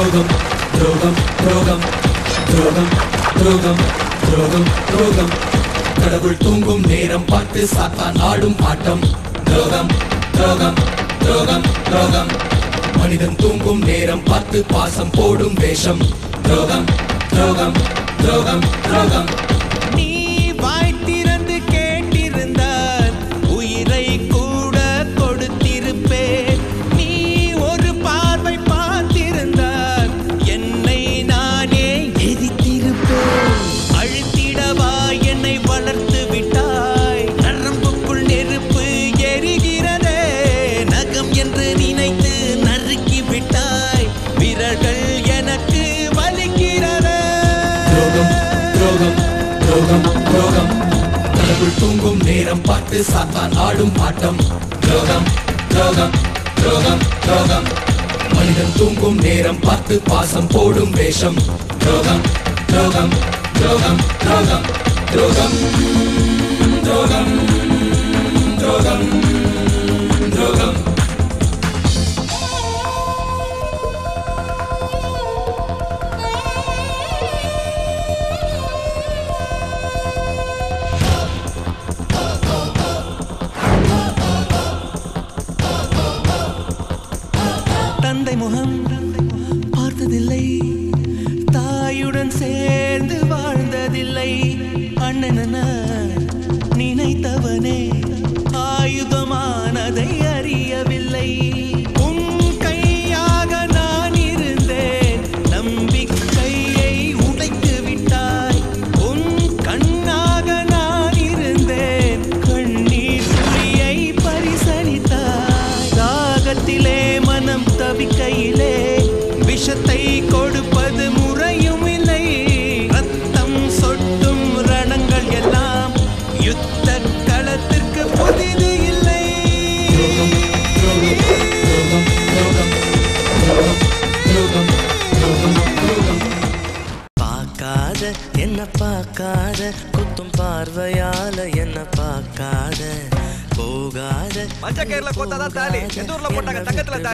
துரோகம் துரோகம் துரோகம் துரோகம் துரோகம் துரோகம் துரோகம் கடவுள் தூங்கும் நேரம் பார்த்து சாத்தான் ஆடும் ஆட்டம் துரோகம் துரோகம் துரோகம் துரோகம் மனிதன் தூங்கும் நேரம் பார்த்து பாசம் போடும் வேஷம் துரோகம் துரோகம் துரோகம் துரோகம் நீ வாய் திறந்து கேட்டிருந்தால் உயிரை கூட கொடுத்திருப்பேன் நீ ஒரு பார்வை பார்த்திருந்தால் என்னை நானே எரித்திருப்பேன் அழுத்திடவா என்னை வளர்த்து விட்டாய் நரம்புக்குள் நெருப்பு எரிகிறதே நகம் என்று நினைத்து நறுக்கி விட்டாய் விரல்கள் எனக்கு வலிக்கிறதே துரோகம் துரோகம் துரோகம் துரோகம் கடவுள் தூங்கும் நேரம் பார்த்து சாத்தான் ஆடும் ஆட்டம் துரோகம் துரோகம் துரோகம் துரோகம் மனிதன் தூங்கும் நேரம் பார்த்து பாசம் போடும் வேஷம் துரோகம் துரோகம் துரோகம் துரோகம் துரோகம் துரோகம் துரோகம் துரோகம் தந்தை முகம் பார்த்ததில்லை தாயுடன் சேர்ந்து வாழ்ந்ததில்லை அண்ணன் என நினைத்தவனே ஆயுதமானதை அறியவில்லை உன் கையாக நான் இருந்தேன் நம்பிக்கையை உடைத்து விட்டாய் உன் கண்ணாக நான் இருந்தேன் கண்ணீர் துளியை பரிசளித்தாய் தாகத்திலே மனம் தவிக்கையிலே விஷத்தை கொடுப்பது முறையும் இல்லை ரத்தம் சொட்டும் ரணங்கள் எல்லாம் யுத்த களத்திற்கு புதிது இல்லை துரோகம் துரோகம் துரோகம் துரோகம் துரோகம் துரோகம் பார்க்காத என்ன பார்க்காத குத்தும் பார்வையால என்ன பார்க்காத போகாத மஞ்ச கயிறுல கோத்தாதான் தாலி எந்த ஊர்ல போட்டாங்க தங்கத்துல தாலி